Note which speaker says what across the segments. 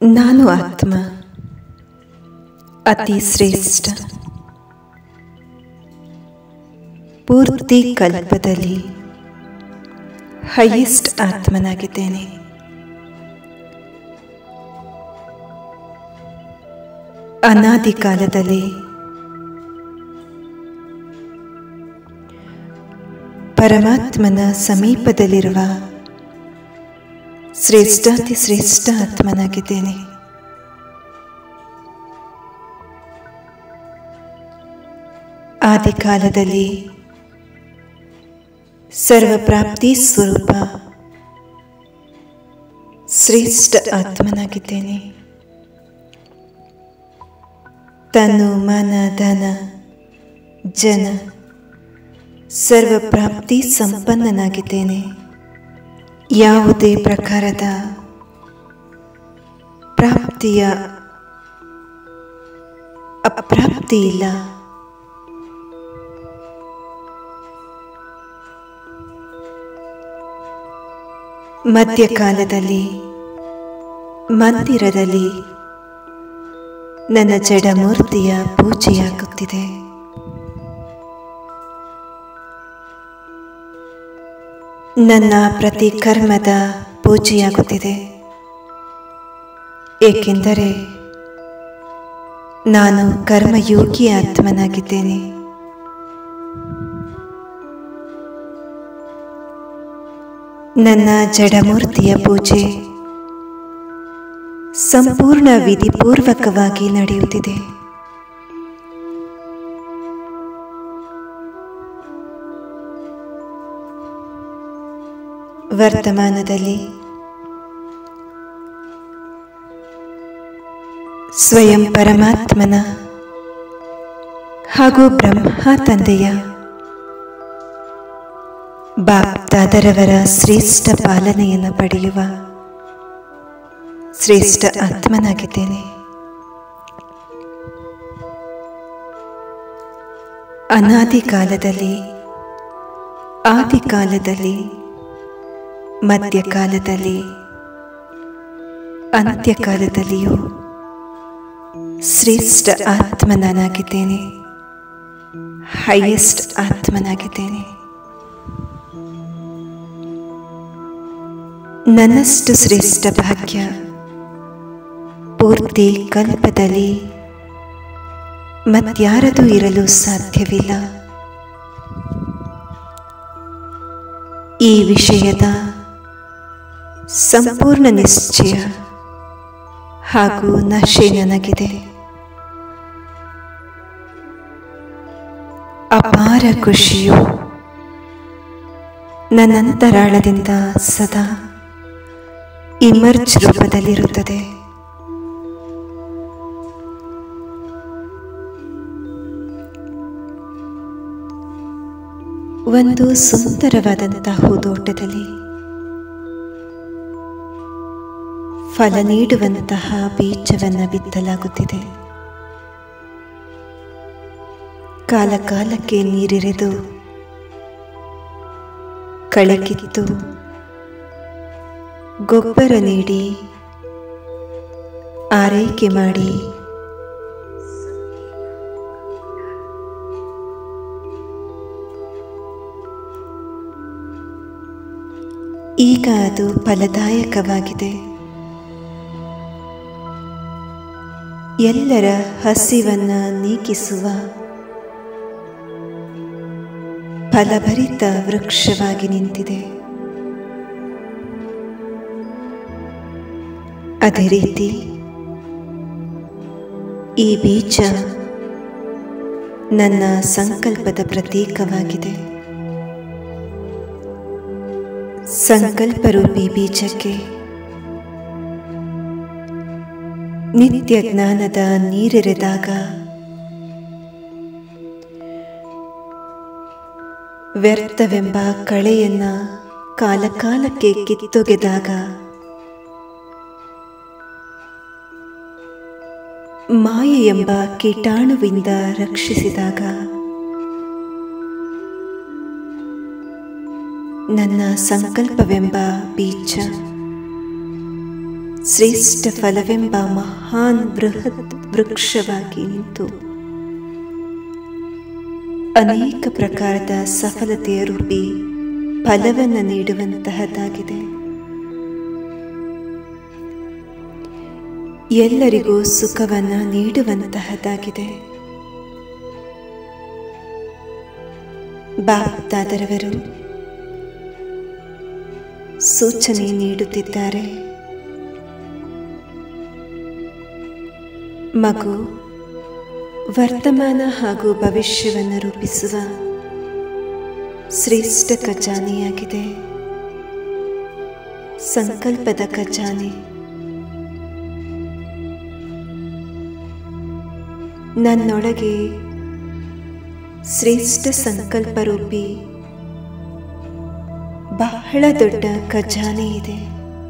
Speaker 1: ನಾನು ಆತ್ಮ ಅತಿ ಶ್ರೇಷ್ಠ ಪೂರ್ತಿ ಕಲ್ಪದಲ್ಲಿ ಹೈಯೆಸ್ಟ್ ಆತ್ಮನಾಗಿದ್ದೇನೆ ಅನಾದಿ ಕಾಲದಲ್ಲಿ ಪರಮಾತ್ಮನ ಸಮೀಪದಲ್ಲಿರುವ ಶ್ರೇಷ್ಠಾತಿ ಶ್ರೇಷ್ಠ ಆತ್ಮನಾಗಿದ್ದೇನೆ ಆದಿಕಾಲದಲ್ಲಿ ಸರ್ವಪ್ರಾಪ್ತಿ ಸ್ವರೂಪ ಶ್ರೇಷ್ಠ ಆತ್ಮನಾಗಿದ್ದೇನೆ ತನು ಮನ ಧನ ಜನ ಸರ್ವಪ್ರಾಪ್ತಿ ಸಂಪನ್ನನಾಗಿದ್ದೇನೆ ಯಾವುದೇ ಪ್ರಕಾರದ ಪ್ರಾಪ್ತಿಯ ಅಪ್ರಾಪ್ತಿ ಇಲ್ಲ ಮಧ್ಯಕಾಲದಲ್ಲಿ ಮಂದಿರದಲ್ಲಿ ನನ್ನ ಜಡಮೂರ್ತಿಯ ಪೂಜೆಯಾಗುತ್ತಿದೆ ನನ್ನ ಪ್ರತಿ ಕರ್ಮದ ಪೂಜೆಯಾಗುತ್ತಿದೆ ಏಕೆಂದರೆ ನಾನು ಕರ್ಮಯೋಗಿ ಆತ್ಮನಾಗಿದ್ದೇನೆ ನನ್ನ ಜಡಮೂರ್ತಿಯ ಪೂಜೆ ಸಂಪೂರ್ಣ ವಿಧಿಪೂರ್ವಕವಾಗಿ ನಡೆಯುತ್ತಿದೆ ವರ್ತಮಾನದಲ್ಲಿ ಸ್ವಯಂ ಪರಮಾತ್ಮನ ಹಾಗೂ ಬ್ರಹ್ಮ ತಂದೆಯ ಬಾಪ್ತಾದರವರ ಶ್ರೇಷ್ಠ ಪಾಲನೆಯನ್ನು ಪಡೆಯುವ ಶ್ರೇಷ್ಠ ಆತ್ಮನಾಗಿದ್ದೇನೆ ಅನಾದಿ ಕಾಲದಲ್ಲಿ ಆದಿಕಾಲದಲ್ಲಿ ಮಧ್ಯಕಾಲದಲ್ಲಿ ಅಂತ್ಯಕಾಲದಲ್ಲಿಯೂ ಶ್ರೇಷ್ಠ ಆತ್ಮನಾಗಿದ್ದೇನೆ ಹೈಯೆಸ್ಟ್ ಆತ್ಮನಾಗಿದ್ದೇನೆ ನನ್ನಷ್ಟು ಶ್ರೇಷ್ಠ ಭಾಗ್ಯ ಪೂರ್ತಿ ಕಲ್ಪದಲ್ಲಿ ಮತ್ಯಾರದು ಇರಲು ಸಾಧ್ಯವಿಲ್ಲ ಈ ವಿಷಯದ ಸಂಪೂರ್ಣ ನಿಶ್ಚಯ ಹಾಗೂ ನಶೆ ನನಗಿದೆ ಅಪಾರ ಖುಷಿಯು ನನ್ನಂತರಾಳದಿಂದ ಸದಾ ಇಮರ್ಜ್ ರೂಪದಲ್ಲಿರುತ್ತದೆ ಒಂದು ಸುಂದರವಾದಂತಹ ಹೂದೋಟದಲ್ಲಿ ಫಲ ನೀಡುವಂತಹ ಬೀಜವನ್ನು ಬಿತ್ತಲಾಗುತ್ತಿದೆ ಕಾಲ ಕಾಲಕ್ಕೆ ನೀರಿರೆದು ಕಳೆ ಕಿತ್ತು ಗೊಬ್ಬರ ನೀಡಿ ಆರೈಕೆ ಮಾಡಿ ಈಗ ಅದು ಫಲದಾಯಕವಾಗಿದೆ ಎಲ್ಲರ ಹಸಿವನ್ನ ನೀಗಿಸುವ ಫಲಭರಿತ ವೃಕ್ಷವಾಗಿ ನಿಂತಿದೆ ಅದೇ ರೀತಿ ಈ ಬೀಜ ನನ್ನ ಸಂಕಲ್ಪದ ಪ್ರತೀಕವಾಗಿದೆ ಸಂಕಲ್ಪರೂಪಿ ಬೀಜಕ್ಕೆ ನಿತ್ಯ ಜ್ಞಾನದ ನೀರೆರೆದಾಗ ವ್ಯರ್ಥವೆಂಬ ಕಳೆಯನ್ನ ಕಾಲಕಾಲಕ್ಕೆ ಕಿತ್ತೊಗೆದಾಗ ಮಾಯೆ ಎಂಬ ಕೀಟಾಣುವಿಂದ ರಕ್ಷಿಸಿದಾಗ ನನ್ನ ಸಂಕಲ್ಪವೆಂಬ ಬೀಜ ಶ್ರೇಷ್ಠ ಫಲವೆಂಬ ಮಹಾನ್ ಬೃಹತ್ ವೃಕ್ಷವಾಗಿ ನಿಂತು ಅನೇಕ ಪ್ರಕಾರದ ಸಫಲತೆಯ ರೂಪಿ ಫಲವನ್ನು ನೀಡುವಂತಹದ್ದಾಗಿದೆ ಎಲ್ಲರಿಗೂ ಸುಖವನ್ನು ನೀಡುವಂತಹದ್ದಾಗಿದೆ ಬಾಪ್ದಾದರವರು ಸೂಚನೆ ನೀಡುತ್ತಿದ್ದಾರೆ ಮಗು ವರ್ತಮಾನ ಹಾಗೂ ಭವಿಷ್ಯವನ್ನು ರೂಪಿಸುವ ಶ್ರೇಷ್ಠ ಖಜಾನೆಯಾಗಿದೆ ಸಂಕಲ್ಪದ ಖಜಾನೆ ನನ್ನೊಳಗೆ ಶ್ರೇಷ್ಠ ಸಂಕಲ್ಪ ರೂಪಿ ಬಹಳ ದೊಡ್ಡ ಖಜಾನೆ ಇದೆ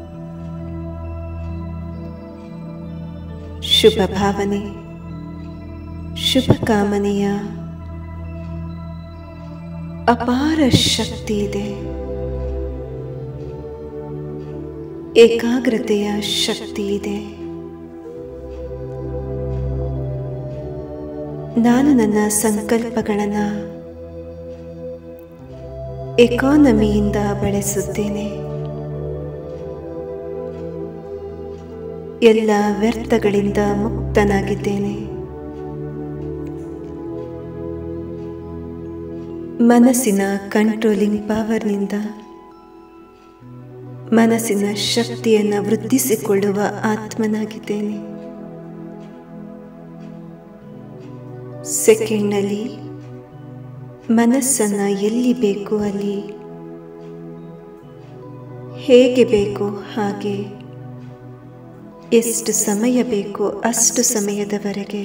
Speaker 1: ಶುಭ ಭಾವನೆ ಶುಭ ಕಾಮನೆಯ ಅಪಾರ ಶಕ್ತಿ ಇದೆ ಏಕಾಗ್ರತೆಯ ಶಕ್ತಿ ಇದೆ ನಾನು ನನ್ನ ಸಂಕಲ್ಪಗಳನ್ನು ಎಕಾನಮಿಯಿಂದ ಬಳಸುತ್ತೇನೆ ಎಲ್ಲ ವ್ಯರ್ಥಗಳಿಂದ ಮುಕ್ತನಾಗಿದ್ದೇನೆ ಮನಸ್ಸಿನ ಕಂಟ್ರೋಲಿಂಗ್ ಪವರ್ನಿಂದ ಮನಸ್ಸಿನ ಶಕ್ತಿಯನ್ನು ವೃದ್ಧಿಸಿಕೊಳ್ಳುವ ಆತ್ಮನಾಗಿದ್ದೇನೆ ಸೆಕೆಂಡ್ನಲ್ಲಿ ಮನಸ್ಸನ್ನು ಎಲ್ಲಿ ಬೇಕು ಅಲ್ಲಿ ಹೇಗೆ ಬೇಕು ಹಾಗೆ ಎಷ್ಟು ಸಮಯ ಬೇಕು ಅಷ್ಟು ಸಮಯದವರೆಗೆ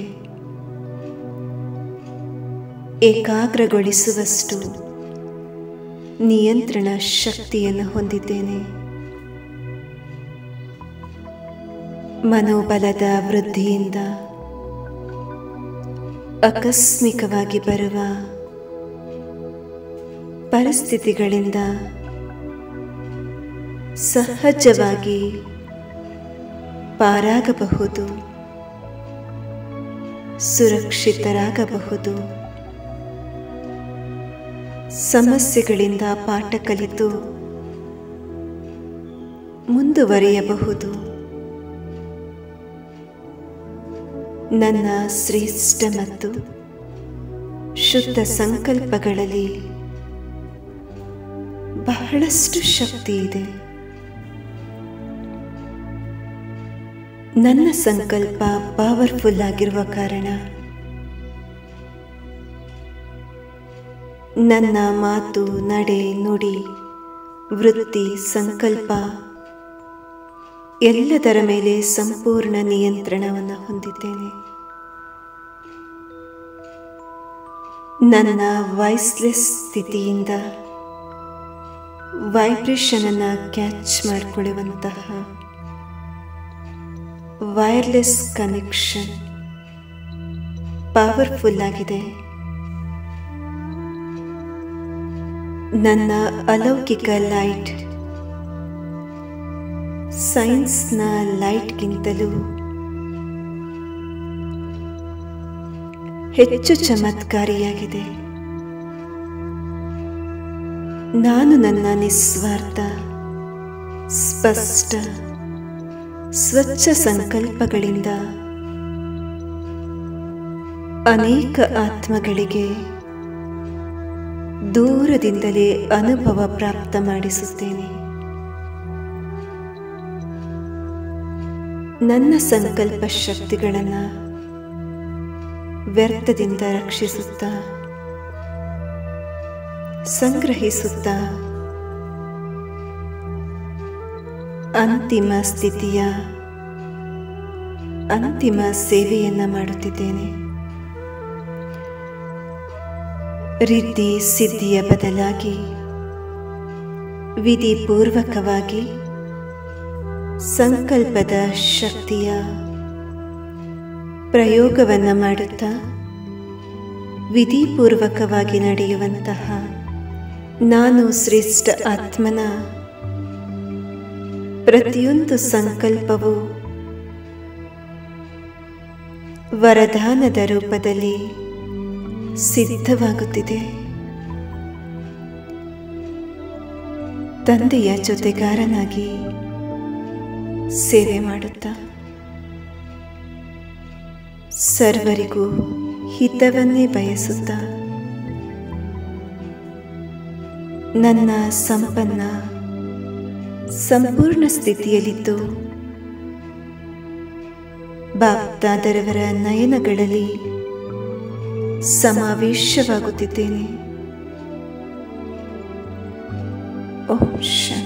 Speaker 1: ಏಕಾಗ್ರಗೊಳಿಸುವಷ್ಟು ನಿಯಂತ್ರಣ ಶಕ್ತಿಯನ್ನು ಹೊಂದಿದ್ದೇನೆ ಮನೋಬಲದ ವೃದ್ಧಿಯಿಂದ ಆಕಸ್ಮಿಕವಾಗಿ ಬರುವ ಪರಿಸ್ಥಿತಿಗಳಿಂದ ಸಹಜವಾಗಿ ಪಾರಾಗಬಹುದು ಸುರಕ್ಷಿತರಾಗಬಹುದು ಸಮಸ್ಯೆಗಳಿಂದ ಪಾಠ ಕಲಿತು ಮುಂದುವರಿಯಬಹುದು ನನ್ನ ಶ್ರೇಷ್ಠ ಮತ್ತು ಶುದ್ಧ ಸಂಕಲ್ಪಗಳಲ್ಲಿ ಬಹಳಷ್ಟು ಶಕ್ತಿ ಇದೆ ನನ್ನ ಸಂಕಲ್ಪ ಪವರ್ಫುಲ್ ಆಗಿರುವ ಕಾರಣ ನನ್ನ ಮಾತು ನಡೆ ನುಡಿ ವೃತ್ತಿ ಸಂಕಲ್ಪ ಎಲ್ಲದರ ಮೇಲೆ ಸಂಪೂರ್ಣ ನಿಯಂತ್ರಣವನ್ನು ಹೊಂದಿದ್ದೇನೆ ನನ್ನ ವಾಯ್ಸ್ಲೆಸ್ ಸ್ಥಿತಿಯಿಂದ ವೈಬ್ರೇಷನ್ ಅನ್ನು ಕ್ಯಾಚ್ ಮಾಡಿಕೊಳ್ಳುವಂತಹ ವೈರ್ಲೆಸ್ ಕನೆಕ್ಷನ್ ಪವರ್ಫುಲ್ ಆಗಿದೆ ನನ್ನ ಅಲೌಕಿಕ ಲೈಟ್ ಸೈನ್ಸ್ನ ಲೈಟ್ಗಿಂತಲೂ ಹೆಚ್ಚು ಚಮತ್ಕಾರಿಯಾಗಿದೆ ನಾನು ನನ್ನ ನಿಸ್ವಾರ್ಥ ಸ್ಪಷ್ಟ ಸ್ವಚ್ಛ ಸಂಕಲ್ಪಗಳಿಂದ ಅನೇಕ ಆತ್ಮಗಳಿಗೆ ದೂರದಿಂದಲೇ ಅನುಭವ ಪ್ರಾಪ್ತ ಮಾಡಿಸುತ್ತೇನೆ ನನ್ನ ಸಂಕಲ್ಪ ಶಕ್ತಿಗಳನ್ನು ವ್ಯರ್ಥದಿಂದ ರಕ್ಷಿಸುತ್ತಾ ಸಂಗ್ರಹಿಸುತ್ತಾ ಅಂತಿಮ ಸ್ಥಿತಿಯ ಅಂತಿಮ ಸೇವೆಯನ್ನ ಮಾಡುತ್ತಿದ್ದೇನೆ ರಿದ್ದಿ ಸಿದ್ಧಿಯ ಬದಲಾಗಿ ವಿಧಿಪೂರ್ವಕವಾಗಿ ಸಂಕಲ್ಪದ ಶಕ್ತಿಯ ಪ್ರಯೋಗವನ್ನು ಮಾಡುತ್ತಾ ವಿಧಿಪೂರ್ವಕವಾಗಿ ನಡೆಯುವಂತಹ ನಾನು ಶ್ರೇಷ್ಠ ಆತ್ಮನ ಪ್ರತಿಯೊಂದು ಸಂಕಲ್ಪವು ವರದಾನದ ರೂಪದಲ್ಲಿ ಸಿದ್ಧವಾಗುತ್ತಿದೆ ತಂದೆಯ ಜೊತೆಗಾರನಾಗಿ ಸೇವೆ ಮಾಡುತ್ತಾ ಸರ್ವರಿಗೂ ಹಿತವನ್ನೇ ಬಯಸುತ್ತಾ ನನ್ನ ಸಂಪನ್ನ ಸಂಪೂರ್ಣ ಸ್ಥಿತಿಯಲ್ಲಿದ್ದು ಬಾಪ್ದಾದರವರ ನಯನಗಳಲ್ಲಿ ಸಮಾವೇಶವಾಗುತ್ತಿದ್ದೇನೆ ಓಂ ಶಾಂತಿ